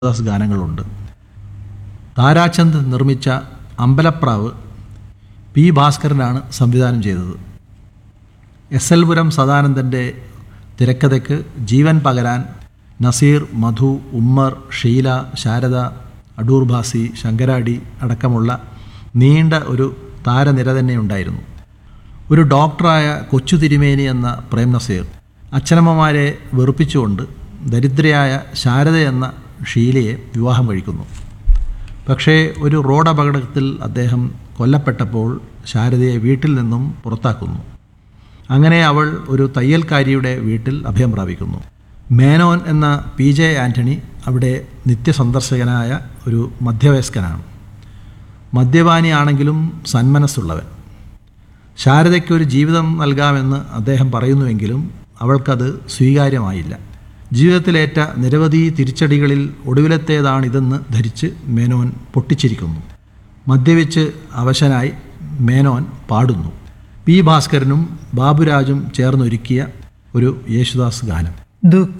യേശുദാസ് ഗാനങ്ങളുണ്ട് താരാചന്ദ് നിർമ്മിച്ച അമ്പലപ്രാവ് പി ഭാസ്കരനാണ് സംവിധാനം ചെയ്തത് എസ് എൽ പുരം സദാനന്ദൻ്റെ തിരക്കഥയ്ക്ക് ജീവൻ പകരാൻ നസീർ മധു ഉമ്മർ ഷീല ശാരദ അടൂർ ഭാസി ശങ്കരാടി അടക്കമുള്ള നീണ്ട ഒരു താരനിര തന്നെ ഉണ്ടായിരുന്നു ഒരു ഡോക്ടറായ കൊച്ചു തിരുമേനി എന്ന പ്രേം നസീർ അച്ഛനമ്മമാരെ വെറുപ്പിച്ചുകൊണ്ട് ദരിദ്രയായ ശാരദ എന്ന ഷീലയെ വിവാഹം കഴിക്കുന്നു പക്ഷേ ഒരു റോഡ് അപകടത്തിൽ അദ്ദേഹം കൊല്ലപ്പെട്ടപ്പോൾ ശാരദയെ വീട്ടിൽ നിന്നും പുറത്താക്കുന്നു അങ്ങനെ അവൾ ഒരു തയ്യൽക്കാരിയുടെ വീട്ടിൽ അഭയം പ്രാപിക്കുന്നു മേനോൻ എന്ന പി ജെ ആൻ്റണി അവിടെ നിത്യസന്ദർശകനായ ഒരു മധ്യവയസ്കനാണ് മദ്യപാനിയാണെങ്കിലും സന്മനസ്സുള്ളവൻ ശാരദയ്ക്ക് ഒരു ജീവിതം നൽകാമെന്ന് അദ്ദേഹം പറയുന്നുവെങ്കിലും അവൾക്കത് സ്വീകാര്യമായില്ല ജീവിതത്തിലേറ്റ നിരവധി തിരിച്ചടികളിൽ ഒടുവിലത്തേതാണിതെന്ന് ധരിച്ച് മേനോൻ പൊട്ടിച്ചിരിക്കുന്നു മദ്യപിച്ച് അവശനായി മേനോൻ പാടുന്നു പി ഭാസ്കരനും ബാബുരാജും ചേർന്നൊരുക്കിയ ഒരു യേശുദാസ് ഗാനം ദുഃഖ